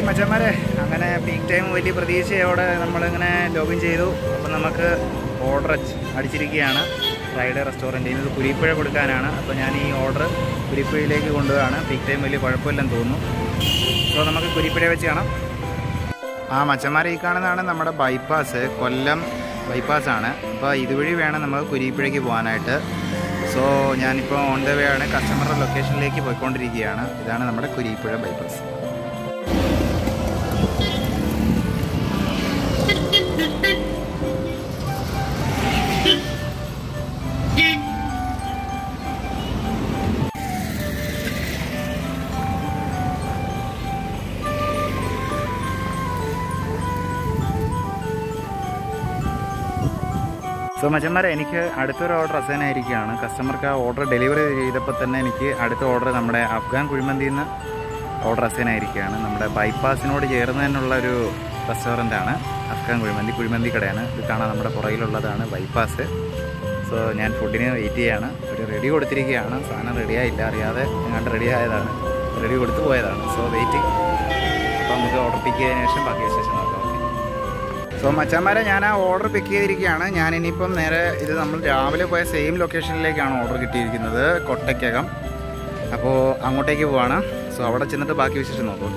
മച്ചന്മാരെ അങ്ങനെ peak time വലിയ പ്രതീക്ഷയോടെ നമ്മളിങ്ങനെ ലോഗിൻ ചെയ്തു അപ്പം നമുക്ക് ഓർഡർ അടിച്ചിരിക്കുകയാണ് ഫ്രൈഡേ റെസ്റ്റോറൻറ്റിൽ നിന്ന് ഇത് കുരിപ്പുഴ കൊടുക്കാനാണ് അപ്പോൾ ഞാൻ ഈ ഓർഡർ കുരിപ്പുഴയിലേക്ക് കൊണ്ടുപോവാണ് പീക്ക് ടൈം വലിയ കുഴപ്പമില്ലെന്ന് തോന്നുന്നു സോ നമുക്ക് കുരിപ്പുഴ വെച്ച് കാണാം ആ മച്ചന്മാരെ ഈ കാണുന്നതാണ് നമ്മുടെ ബൈപ്പാസ് കൊല്ലം ബൈപ്പാസ് ആണ് അപ്പോൾ ഇതുവഴി വേണം നമുക്ക് കുരിപ്പുഴയ്ക്ക് പോകാനായിട്ട് സോ ഞാനിപ്പോൾ ഓൺ ദ വേ ആണ് കസ്റ്റമറുടെ ലൊക്കേഷനിലേക്ക് പോയിക്കൊണ്ടിരിക്കുകയാണ് ഇതാണ് നമ്മുടെ കുരിപ്പുഴ ബൈപ്പാസ് സോ മച്ചന്മാരെ എനിക്ക് അടുത്തൊരു ഓർഡർ അസൈൻ ആയിരിക്കുകയാണ് കസ്റ്റമർക്ക് ആ ഓർഡർ ഡെലിവറി ചെയ്തപ്പോൾ തന്നെ എനിക്ക് അടുത്ത ഓർഡർ നമ്മുടെ അഫ്ഗാൻ കുഴിമന്തിയിൽ നിന്ന് ഓർഡർ അസൈൻ ആയിരിക്കുകയാണ് നമ്മുടെ ബൈപ്പാസിനോട് ചേർന്ന് തന്നെയുള്ള ഒരു റെസ്റ്റോറൻ്റ് ആണ് അഫ്ഗാൻ കുഴിമന്തി കുഴിമന്തി കടയാണ് ഇത് കാണാൻ നമ്മുടെ പുറകിലുള്ളതാണ് ബൈപ്പാസ് സോ ഞാൻ ഫുഡിന് വെയിറ്റ് ചെയ്യാണ് ഒരു റെഡി കൊടുത്തിരിക്കുകയാണ് സാധനം റെഡിയായില്ല അറിയാതെ എങ്ങാണ്ട് റെഡി ആയതാണ് റെഡി കൊടുത്തു പോയതാണ് സോ വെയിറ്റിംഗ് അപ്പോൾ നമുക്ക് ഓർഡർ പിക്ക് ചെയ്തതിന് ശേഷം ബാക്കി വിശേഷം നോക്കാം ഓക്കെ സോ മച്ചാന്മാരെ ഞാൻ ആ ഓർഡർ പിക്ക് ചെയ്തിരിക്കുകയാണ് ഞാൻ ഇനിയിപ്പം നേരെ ഇത് നമ്മൾ രാവിലെ പോയ സെയിം ലൊക്കേഷനിലേക്കാണ് ഓർഡർ കിട്ടിയിരിക്കുന്നത് കൊട്ടയ്ക്കകം അപ്പോൾ അങ്ങോട്ടേക്ക് പോവാണ് സോ അവിടെ ചെന്നിട്ട് ബാക്കി വിശേഷം നോക്കും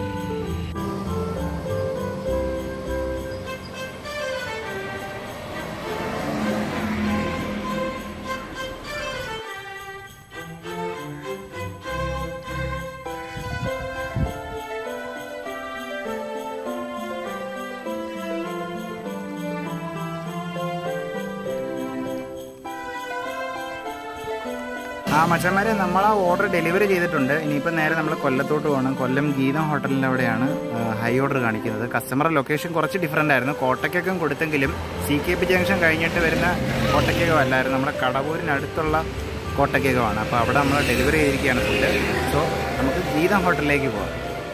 ആ മച്ചന്മാരെ നമ്മൾ ആ ഓർഡർ ഡെലിവറി ചെയ്തിട്ടുണ്ട് ഇനിയിപ്പോൾ നേരെ നമ്മൾ കൊല്ലത്തോട്ട് പോകണം കൊല്ലം ഗീത ഹോട്ടലിൻ്റെ അവിടെയാണ് ആ, ഹൈ ഓർഡർ കാണിക്കുന്നത് കസ്റ്റമർ ലൊക്കേഷൻ കുറച്ച് ഡിഫറൻ്റ് ആയിരുന്നു കോട്ടയ്ക്കകം കൊടുത്തെങ്കിലും സി കെ പി ജംഗ്ഷൻ കഴിഞ്ഞിട്ട് വരുന്ന കോട്ടയ്ക്കകം അല്ലായിരുന്നു നമ്മുടെ കടവൂരിനടുത്തുള്ള കോട്ടയ്ക്കകമാണ് അപ്പോൾ അവിടെ നമ്മൾ ഡെലിവറി ചെയ്തിരിക്കുകയാണ് ഫുഡ് സോ നമുക്ക് ഗീത ഹോട്ടലിലേക്ക് പോകാം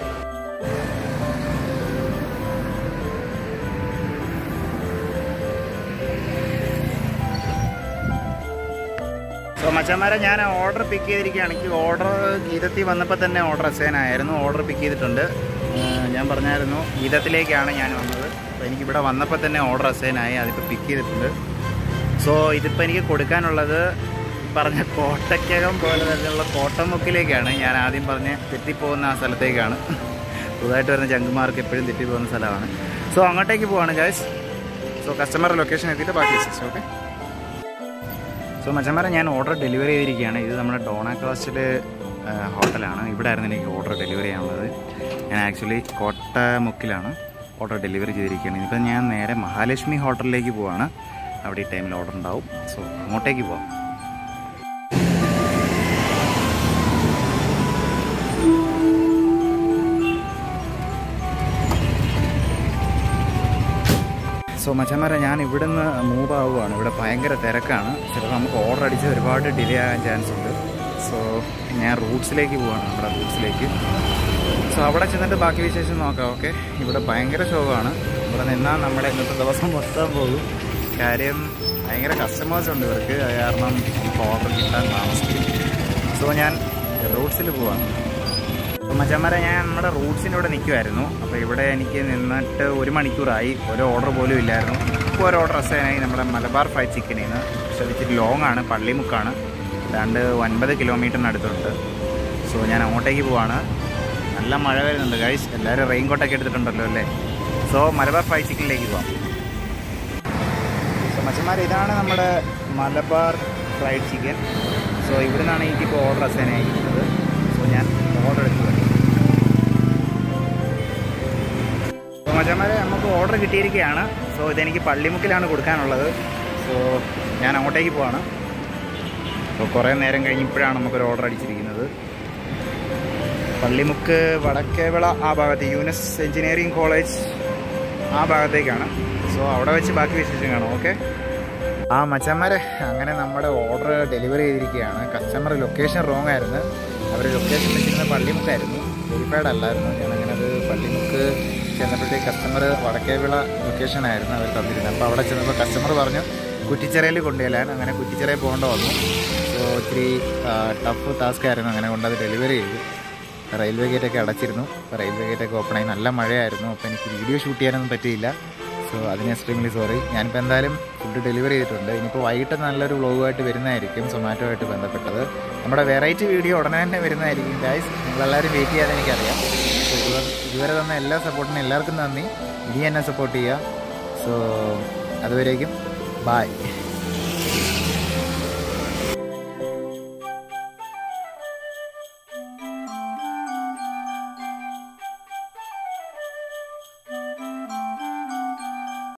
സോ മച്ചന്മാരെ ഞാൻ ഓർഡർ പിക്ക് ചെയ്തിരിക്കുകയാണ് എനിക്ക് ഓർഡർ ഗീതത്തിൽ വന്നപ്പോൾ തന്നെ ഓർഡർ അസൈൻ ആയിരുന്നു ഓർഡർ പിക്ക് ചെയ്തിട്ടുണ്ട് ഏഹ് ഞാൻ പറഞ്ഞായിരുന്നു ഗീതത്തിലേക്കാണ് ഞാൻ വന്നത് അപ്പോൾ എനിക്കിവിടെ വന്നപ്പോൾ തന്നെ ഓർഡർ അസൈൻ ആയി അതിപ്പോൾ പിക്ക് ചെയ്തിട്ടുണ്ട് സോ ഇതിപ്പോൾ എനിക്ക് കൊടുക്കാനുള്ളത് ഈ പറഞ്ഞ കോട്ടയ്ക്കകം പോലെ തന്നെയുള്ള കോട്ടമുക്കിലേക്കാണ് ഞാൻ ആദ്യം പറഞ്ഞ് തെറ്റിപ്പോകുന്ന ആ സ്ഥലത്തേക്കാണ് പുതുതായിട്ട് വരുന്ന ജങ്കുമാർക്ക് എപ്പോഴും തെറ്റിപ്പോകുന്ന സ്ഥലമാണ് സോ അങ്ങോട്ടേക്ക് പോവാണ് ഗൈസ് സോ കസ്റ്റമർ ലൊക്കേഷൻ എത്തിയിട്ട് ബാക്കി വിശേഷം ഓക്കെ സോ മച്ചന്മാരെ ഞാൻ ഓർഡർ ഡെലിവറി ചെയ്തിരിക്കുകയാണ് ഇത് നമ്മുടെ ഡോണാക്ലാസ്റ്റിൽ ഹോട്ടലാണ് ഇവിടെ ആയിരുന്നു എനിക്ക് ഓർഡർ ഡെലിവറി ചെയ്യാനുള്ളത് ഞാൻ ആക്ച്വലി കോട്ടമുക്കിലാണ് ഓർഡർ ഡെലിവറി ചെയ്തിരിക്കുകയാണ് ഇനിയിപ്പോൾ ഞാൻ നേരെ മഹാലക്ഷ്മി ഹോട്ടലിലേക്ക് പോവാണ് അവിടെ ഈ ടൈമിൽ ഓർഡർ ഉണ്ടാവും സോ അങ്ങോട്ടേക്ക് പോവാം സോ മച്ചന്മാരെ ഞാൻ ഇവിടുന്ന് മൂവ് ആവുകയാണ് ഇവിടെ ഭയങ്കര തിരക്കാണ് ചിലപ്പോൾ നമുക്ക് ഓർഡർ അടിച്ച് ഒരുപാട് ഡിലേ ആകാൻ ചാൻസ് ഉണ്ട് സോ ഞാൻ റൂട്ട്സിലേക്ക് പോവാണ് നമ്മുടെ റൂട്ട്സിലേക്ക് സോ അവിടെ ചെന്നിട്ട് ബാക്കി വിശേഷം നോക്കാം ഓക്കെ ഇവിടെ ഭയങ്കര ശോകമാണ് ഇവിടെ നിന്നാൽ നമ്മുടെ ഇന്നത്തെ ദിവസം മൊത്തം പോകും കാര്യം ഭയങ്കര കസ്റ്റമേഴ്സ് ഉണ്ട് ഇവർക്ക് അത് കാരണം നമുക്ക് ഓർഡർ കിട്ടാൻ താമസിക്കും സോ ഞാൻ റൂട്ട്സിൽ പോവാണ് അപ്പോൾ മച്ചന്മാരെ ഞാൻ നമ്മുടെ റൂട്ട്സിൻ്റെ ഇവിടെ നിൽക്കുമായിരുന്നു അപ്പോൾ ഇവിടെ എനിക്ക് നിന്നിട്ട് ഒരു മണിക്കൂറായി ഒരു ഓർഡർ പോലും ഇല്ലായിരുന്നു ഇപ്പോൾ ഒരു ഓർഡർ അസൈനായി നമ്മുടെ മലബാർ ഫ്രൈഡ് ചിക്കനിൽ നിന്ന് പക്ഷേ അത് ഇച്ചിരി ലോങ് ആണ് പള്ളിമുക്കാണ് ഏതാണ്ട് ഒൻപത് കിലോമീറ്ററിന് അടുത്തുണ്ട് സോ ഞാൻ അങ്ങോട്ടേക്ക് പോവാണ് നല്ല മഴ വരുന്നുണ്ട് ഗൈസ് എല്ലാവരും റെയിൻ കോട്ടൊക്കെ എടുത്തിട്ടുണ്ടല്ലോ അല്ലേ സോ മലബാർ ഫ്രൈഡ് ചിക്കനിലേക്ക് പോവാം സോ മച്ചന്മാർ ഇതാണ് നമ്മുടെ മലബാർ ഫ്രൈഡ് ചിക്കൻ സോ ഇവിടെ നിന്നാണ് എനിക്കിപ്പോൾ ഓർഡർ അസൈനായിരിക്കുന്നത് സോ ഞാൻ ഓർഡർ എടുത്തു വരും സോ മച്ചന്മാരെ നമുക്ക് ഓർഡർ കിട്ടിയിരിക്കുകയാണ് സോ ഇതെനിക്ക് പള്ളിമുക്കിലാണ് കൊടുക്കാനുള്ളത് സോ ഞാൻ അങ്ങോട്ടേക്ക് പോവാണ് അപ്പോൾ കുറേ നേരം കഴിഞ്ഞപ്പോഴാണ് നമുക്കൊരു ഓർഡർ അടിച്ചിരിക്കുന്നത് പള്ളിമുക്ക് വടക്കേവിള ആ ഭാഗത്ത് യൂനസ് എഞ്ചിനീയറിംഗ് കോളേജ് ആ ഭാഗത്തേക്കാണ് സോ അവിടെ വെച്ച് ബാക്കി വിശേഷം കാണാം ഓക്കെ ആ മച്ചന്മാരെ അങ്ങനെ നമ്മുടെ ഓർഡർ ഡെലിവറി ചെയ്തിരിക്കുകയാണ് കസ്റ്റമർ ലൊക്കേഷൻ റോങ് ആയിരുന്നു അവർ ലൊക്കേഷൻ വെച്ചിരുന്ന പള്ളിമുക്കായിരുന്നു വെരിഫൈഡ് അല്ലായിരുന്നു ഞാനങ്ങനെ അത് പള്ളിമുക്ക് ചെന്നപ്പോഴത്തേക്ക് കസ്റ്റമർ വടക്കേവിള ലൊക്കേഷൻ ആയിരുന്നു അവർ തന്നിരുന്നത് അപ്പോൾ അവിടെ ചെന്നപ്പോൾ കസ്റ്റമർ പറഞ്ഞു കുറ്റിച്ചിറയിൽ കൊണ്ടുചെല്ലാൻ അങ്ങനെ കുറ്റിച്ചിറയിൽ പോകേണ്ട വന്നു സോ ഇത്തിരി ടഫ് ടാസ്ക് ആയിരുന്നു അങ്ങനെ കൊണ്ട് അത് ഡെലിവറി ചെയ്തു റെയിൽവേ ഗേറ്റൊക്കെ അടച്ചിരുന്നു അപ്പോൾ റെയിൽവേ ഗേറ്റൊക്കെ ഓപ്പൺ ആയി നല്ല മഴയായിരുന്നു അപ്പോൾ എനിക്ക് വീഡിയോ ഷൂട്ട് ചെയ്യാനൊന്നും പറ്റിയില്ല സോ അതിന് എക്സ്ട്രീംലി സോറി ഞാനിപ്പോൾ എന്തായാലും ഫുഡ് ഡെലിവറി ചെയ്തിട്ടുണ്ട് ഇനിയിപ്പോൾ വൈകിട്ട് നല്ലൊരു വ്ളോഗുമായിട്ട് വരുന്നതായിരിക്കും സൊമാറ്റോ ആയിട്ട് ബന്ധപ്പെട്ടത് നമ്മുടെ വെറൈറ്റി വീഡിയോ ഉടനെ തന്നെ വരുന്നതായിരിക്കും ഗൈസ് നിങ്ങളെല്ലാവരും വെയിറ്റ് ചെയ്യാതെ എനിക്കറിയാം സോ ഇതുവരെ ഇതുവരെ തന്ന എല്ലാ സപ്പോർട്ടിനും എല്ലാവർക്കും നന്ദി ഇനി എന്നെ സപ്പോർട്ട് ചെയ്യുക സോ അതുവരേക്കും ബായ്